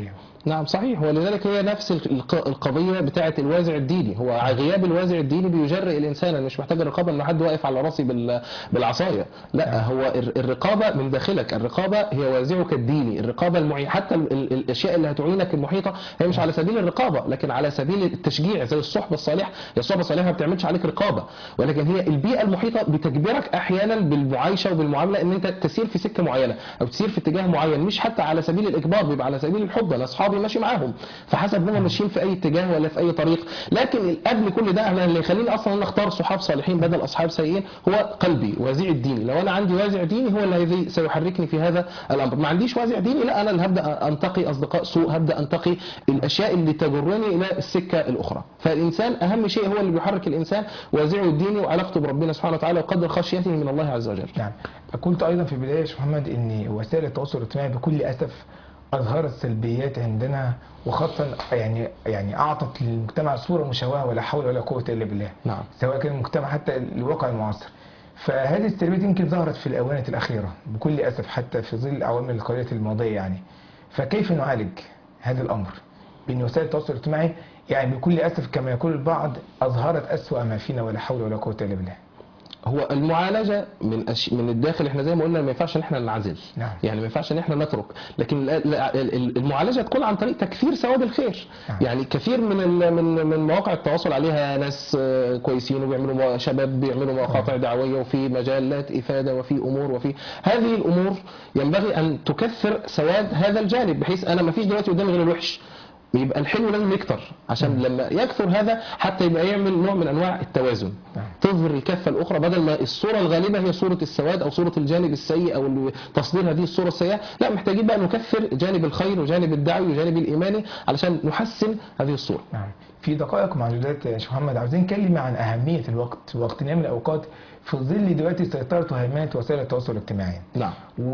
نعم صحيح ولذلك هي نفس الق- القضية بتاعة الوازع الديني هو غياب الوازع الديني بيجرئ الإنسان أنا مش محتاج الرقابة إن حد واقف على راسي بال- بالعصاية لا هو الر- الرقابة من داخلك الرقابة هي وازعك الديني الرقابة المعي حتى ال- ال- الأشياء اللي هتعينك المحيطة هي مش على سبيل الرقابة لكن على سبيل التشجيع زي الصحبة الصالحة هي الصحبة الصالحة ما بتعملش عليك رقابة ولكن هي البيئة المحيطة بتجبرك أحيانا بالمعايشة وبالمعاملة إن أنت تسير في سكة معينة أو تسير في اتجاه معين مش حتى على سبيل الإجبار بيبقى على سبيل الحب أنا أصحابي ماشي معاهم فحسب هم ماشيين في أي اتجاه ولا في أي طريق لكن قبل كل ده أنا اللي يخليني أصلا أنا أختار صحاب صالحين بدل أصحاب سيئين هو قلبي وازع الديني لو أنا عندي وازع ديني هو الذي سيحركني في هذا الأمر ما عنديش وازع ديني لا أنا اللي هبدأ أنتقي أصدقاء سوء هبدأ أنتقي الأشياء اللي تجرني إلى السكة الأخرى فالإنسان أهم شيء هو اللي بيحرك الإنسان وازعه الديني وعلاقته بربنا سبحانه وتعالى وقدر خشيته من الله عز وجل نعم قلت ايضا في البدايه يا شيخ محمد ان وسائل التواصل الاجتماعي بكل اسف اظهرت سلبيات عندنا وخاصه يعني يعني اعطت للمجتمع صوره مشوهه ولا حول ولا قوه الا بالله نعم سواء كان المجتمع حتى الواقع المعاصر فهذه السلبيات يمكن ظهرت في الاوانه الاخيره بكل اسف حتى في ظل الاعوام القليله الماضيه يعني فكيف نعالج هذا الامر بان وسائل التواصل الاجتماعي يعني بكل اسف كما يقول البعض اظهرت اسوا ما فينا ولا حول ولا قوه الا بالله هو المعالجه من أش... من الداخل احنا زي ما قلنا ما ينفعش ان احنا ننعزل نعم. يعني ما ينفعش ان احنا نترك لكن ال- ال- ال- المعالجه تكون عن طريق تكثير سواد الخير نعم. يعني كثير من ال... من من مواقع التواصل عليها ناس آه، كويسين وبيعملوا مو- شباب بيعملوا مقاطع دعويه وفي مجالات افاده وفي امور وفي هذه الامور ينبغي ان تكثر سواد هذا الجانب بحيث انا ما فيش دلوقتي قدامي غير الوحش يبقى الحلو لازم يكتر عشان لما يكثر هذا حتى يبقى يعمل نوع من انواع التوازن نعم. تظهر الكفه الاخرى بدل ما الصوره الغالبه هي صوره السواد او صوره الجانب السيء او اللي تصدير هذه الصوره السيئه لا محتاجين بقى نكثر جانب الخير وجانب الدعوي وجانب الايماني علشان نحسن هذه الصوره نعم في دقائق معدودات يا شيخ محمد عاوزين نتكلم عن أهمية الوقت واغتنام الأوقات في ظل دلوقتي سيطرة وهيمنة وسائل التواصل الاجتماعي نعم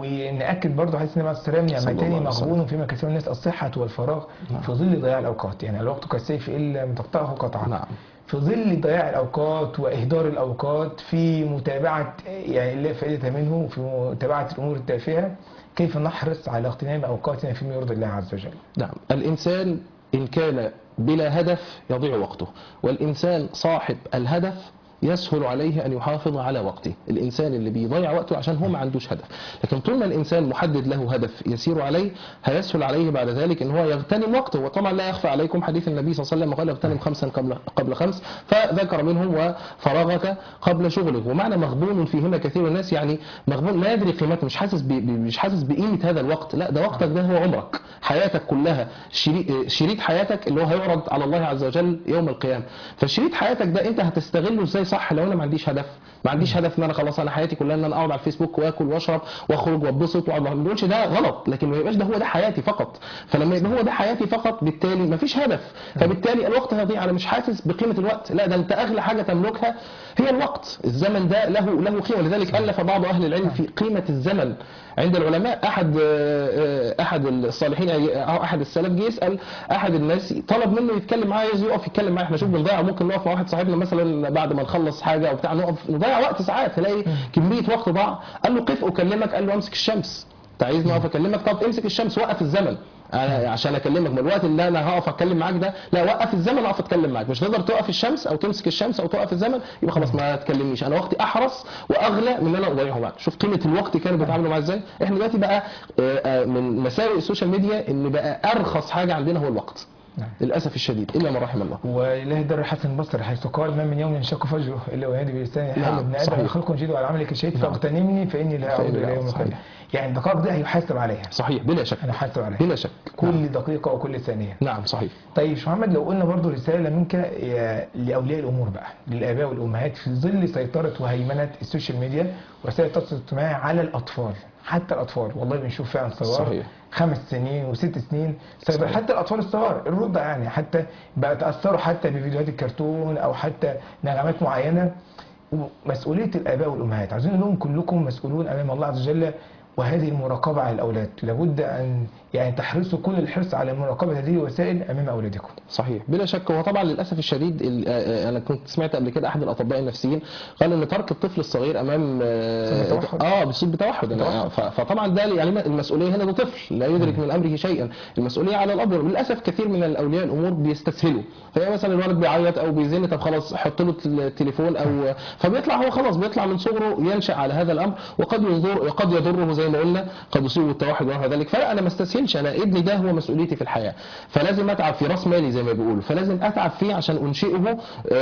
ونأكد برضه حديث النبي عليه السلام صلى الله نعمتان عليه وسلم. مغبون فيما كثير من الناس الصحة والفراغ نعم. في ظل ضياع الأوقات يعني الوقت كالسيف إلا من تقطعه قطعة نعم في ظل ضياع الأوقات وإهدار الأوقات في متابعة يعني لا فائدة منه وفي متابعة الأمور التافهة كيف نحرص على اغتنام أوقاتنا فيما يرضي الله عز وجل نعم الإنسان إن كان بلا هدف يضيع وقته والإنسان صاحب الهدف يسهل عليه أن يحافظ على وقته الإنسان اللي بيضيع وقته عشان هو ما عندوش هدف لكن طول ما الإنسان محدد له هدف يسير عليه هيسهل عليه بعد ذلك أن هو يغتنم وقته وطبعا لا يخفى عليكم حديث النبي صلى الله عليه وسلم قال اغتنم خمسا قبل, قبل خمس فذكر منهم وفراغك قبل شغلك ومعنى مغبون فيهما كثير من الناس يعني مغبون لا يدري قيمته مش حاسس ب- ب- مش حاسس بقيمة هذا الوقت لا ده وقتك ده هو عمرك حياتك كلها شريك, شريك حياتك اللي هو هيعرض على الله عز وجل يوم القيامة فشريك حياتك ده انت هتستغله ازاي صح لو انا ما عنديش هدف ما عنديش هدف ان انا خلاص انا حياتي كلها ان انا اقعد على الفيسبوك واكل واشرب واخرج واتبسط واقعد ما بنقولش ده غلط لكن ما يبقاش ده هو ده حياتي فقط فلما يبقى هو ده حياتي فقط بالتالي ما فيش هدف فبالتالي الوقت هيضيع انا مش حاسس بقيمه الوقت لا ده انت اغلى حاجه تملكها هي الوقت الزمن ده له له قيمه لذلك الف بعض اهل العلم في قيمه الزمن عند العلماء احد آه، احد الصالحين او احد السلف جه يسال احد الناس طلب منه يتكلم معاه عايز يقف يتكلم معاه احنا شوف بنضيع ممكن نقف مع واحد صاحبنا مثلا بعد ما نخلص حاجه او بتاع نقف نضيع وقت ساعات تلاقي كميه وقت ضاع قال له قف اكلمك قال له امسك الشمس انت عايزني اقف اكلمك طب امسك الشمس وقف الزمن أنا عشان اكلمك من الوقت اللي انا هقف اتكلم معاك ده لا وقف الزمن اقف اتكلم معاك مش تقدر توقف الشمس او تمسك الشمس او توقف الزمن يبقى خلاص ما تكلمنيش انا وقتي احرص واغلى من ان انا اضيعه معاك شوف قيمه الوقت كانوا بيتعاملوا معاه ازاي احنا دلوقتي بقى آه، آه، من مساوئ السوشيال ميديا ان بقى ارخص حاجه عندنا هو الوقت نعم. للاسف الشديد الا ما رحم الله ولله در حسن البصر حيث قال ما من يوم ينشق فجره الا ويهدي بلسانه حال نعم، ابن ادم صحيح. خلق جديد وعلى عملك شهيد نعم. فاغتنمني فاني لا اعود فإني لا الى يوم أعود، القيامه صحيح. يعني الدقائق دي هيحاسب عليها صحيح بلا شك انا حاسب عليها بلا شك كل دقيقه وكل ثانيه نعم صحيح طيب شو محمد لو قلنا برضو رسالة منك يا- لأولياء الأمور بقى للآباء والأمهات في ظل سيطرة وهيمنة السوشيال ميديا وسائل التواصل الاجتماعي على الأطفال حتى الأطفال والله بنشوف فعلا صور صحيح. خمس سنين وست سنين سيطرة صحيح. حتى الأطفال الصغار الرضع يعني حتى بقى تأثروا حتى بفيديوهات الكرتون أو حتى نغمات معينة مسؤولية الآباء والأمهات عايزين نقول لهم كلكم مسؤولون أمام الله عز وجل وهذه المراقبة على الأولاد لابد أن يعني تحرصوا كل الحرص على مراقبة هذه الوسائل أمام أولادكم صحيح بلا شك هو طبعا للاسف الشديد ال- آه، آه، انا كنت سمعت قبل كده احد الاطباء النفسيين قال ان ترك الطفل الصغير امام اه سن التوحد. آه، بيصيب بتوحد أنا- آه، ف- فطبعا ده يعني المسؤوليه هنا ده طفل لا يدرك من امره شيئا المسؤوليه على الاب للاسف كثير من الاولياء الامور بيستسهلوا فهي مثلا الولد بيعيط او بيزن طب خلاص حط له التليفون او فبيطلع هو خلاص بيطلع من صغره ينشا على هذا الامر وقد يضر وقد يضره زي ما قلنا قد يصيبه بالتوحد ونحو ذلك فلا انا ما استسهلش انا ابني ده هو مسؤوليتي في الحياه فلازم اتعب في راس مالي زي ما بيقولوا فلازم اتعب فيه عشان انشئه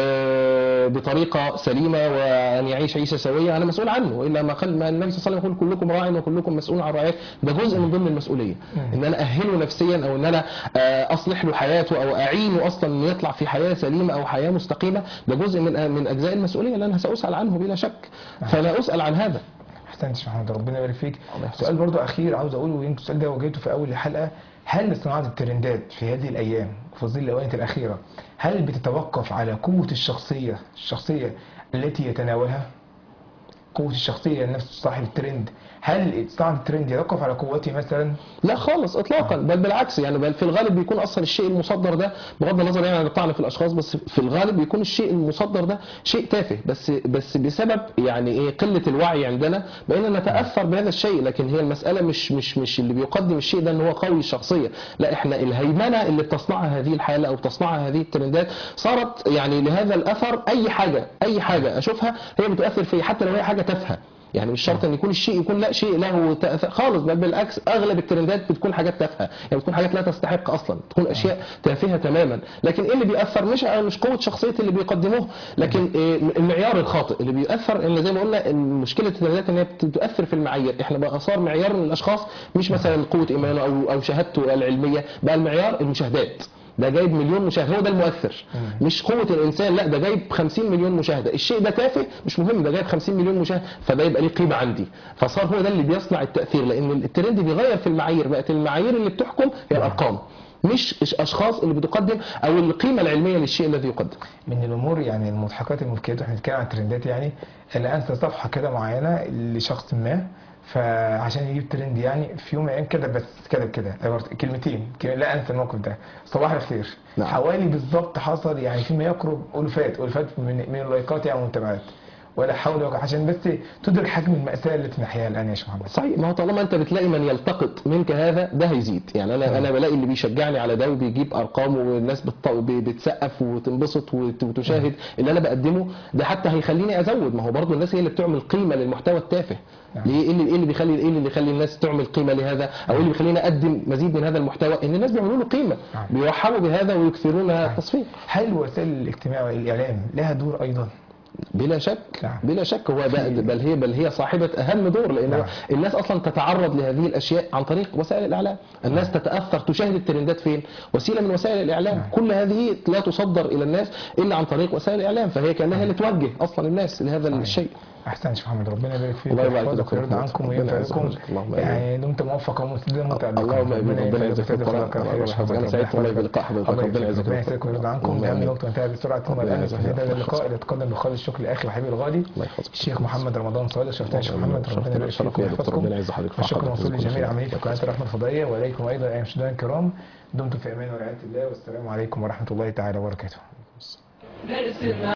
آه، بطريقه سليمه وان يعيش عيشه سويه انا مسؤول عنه والا ما قال ما النبي صلى الله عليه وسلم يقول كلكم راع وكلكم مسؤول عن رعيته ده جزء من ضمن المسؤوليه ان انا اهله نفسيا او ان انا آه، اصلح له حياته او اعينه اصلا انه يطلع في حياه سليمه او حياه مستقيمه ده جزء من من اجزاء المسؤوليه اللي انا ساسال عنه بلا شك فلا اسال عن هذا احسنت يا محمد ربنا يبارك فيك الله يحفظك. سؤال برضو اخير عاوز اقوله ويمكن السؤال ده واجهته في اول الحلقه هل صناعه الترندات في هذه الايام في ظل الاوقات الاخيره هل بتتوقف على قوه الشخصيه الشخصيه التي يتناولها قوه الشخصيه نفس صاحب الترند هل صناعه الترند يتوقف على قوتي مثلا لا خالص اطلاقا بل بالعكس يعني بل في الغالب بيكون اصلا الشيء المصدر ده بغض النظر يعني عن الطعن في الاشخاص بس في الغالب بيكون الشيء المصدر ده شيء تافه بس بس بسبب يعني ايه قله الوعي عندنا بقينا نتاثر بهذا الشيء لكن هي المساله مش مش مش اللي بيقدم الشيء ده ان هو قوي الشخصيه لا احنا الهيمنه اللي بتصنعها هذه الحاله او بتصنعها هذه الترندات صارت يعني لهذا الاثر اي حاجه اي حاجه اشوفها هي بتؤثر فيا حتى لو هي حاجه تافهه يعني مش شرط ان يكون الشيء يكون لا شيء له تأثير خالص بل بالعكس اغلب الترندات بتكون حاجات تافهه يعني بتكون حاجات لا تستحق اصلا تكون اشياء تافهه تماما لكن ايه اللي بيأثر مش مش قوه شخصيه اللي بيقدموه لكن إيه المعيار الخاطئ اللي بيأثر ان زي ما قلنا إن مشكله الترندات ان هي بتؤثر في المعايير احنا بقى صار معيار للاشخاص مش مثلا قوه ايمانه او او شهادته العلميه بقى المعيار المشاهدات ده جايب مليون مشاهد هو ده المؤثر مش قوه الانسان لا ده جايب 50 مليون مشاهده الشيء ده تافه مش مهم ده جايب 50 مليون مشاهد فده يبقى ليه قيمه عندي فصار هو ده اللي بيصنع التاثير لان الترند بيغير في المعايير بقت المعايير اللي بتحكم هي الارقام مش اشخاص اللي بتقدم او القيمه العلميه للشيء الذي يقدم من الامور يعني المضحكات المبكيات واحنا بنتكلم عن الترندات يعني انا انسى صفحه كده معينه لشخص ما فعشان يجيب ترند يعني في يوم من الايام كده بس كده كده عبارة- كلمتين كلمة- لا انسى الموقف ده صباح الخير نعم. حوالي بالظبط حصل يعني فيما يقرب الوفات الوفات من من اللايكات يعني والمتابعات ولا حول ولا قوه عشان بس تدرك حجم الماساه التي نحياها الان يا شيخ محمد صحيح ما هو طالما انت بتلاقي من يلتقط منك هذا ده هيزيد يعني انا انا بلاقي اللي بيشجعني على ده وبيجيب ارقام والناس بتط- ب- بتسقف وتنبسط وت- وتشاهد اللي انا بقدمه ده حتى هيخليني ازود ما هو برضه الناس هي اللي بتعمل قيمه للمحتوى التافه نعم. ليه ايه اللي ايه اللي بيخلي ايه اللي بيخلي الناس تعمل قيمه لهذا او ايه اللي بيخليني اقدم مزيد من هذا المحتوى ان الناس بيعملوا له قيمه نعم. بيرحبوا بهذا ويكثرون التصفيق هل وسائل الاجتماع والاعلام لها دور ايضا بلا شك نعم. بلا شك هو ده بل هي بل هي صاحبه اهم دور لان نعم. الناس اصلا تتعرض لهذه الاشياء عن طريق وسائل الاعلام الناس تتاثر تشاهد الترندات فين وسيله من وسائل الاعلام كل هذه لا تصدر الى الناس الا عن طريق وسائل الاعلام فهي كانها اللي توجه اصلا الناس لهذا الشيء احسن يا شيخ محمد ربنا يبارك فيك الله يبارك ويحفظك فيك يا ويرضى محمد. عنكم ربنا وينفع يعزك بكم ويرزقك. اللهم آمين. يعني دمت موفقا ومسددا متألقا اللهم آمين. ربنا يجزاك يجزاك القرآن. الله خير. الله يحفظك. أنا سعدت والله بلقاء حضرتك. الله ربنا يجزاك يجزاك ربنا الخير. يسعدك ويرضى عنكم اللهم لأن آمين. الوقت انتهى بسرعة ثم ربنا الآن يجزاك في هذا خير. اللقاء اللي تقدم بخالص الشكر لأخي وحبيبي الغالي الله يحفظك. الشيخ محمد رمضان صالح شرفتنا يا شيخ محمد شرفتنا. ربنا يبارك شرف فيك يا دكتور. ويحفظكم ربنا يعز حضرتك. والشكر وحضرتك. موصول وكل لجميع خير. عملية قناة الرحمة الفضائية وإليكم أيضا أيها المشاهدين الكرام دمتم في أمان ورعاية الله والسلام عليكم ورحمة الله تعالى وبركاته نرسم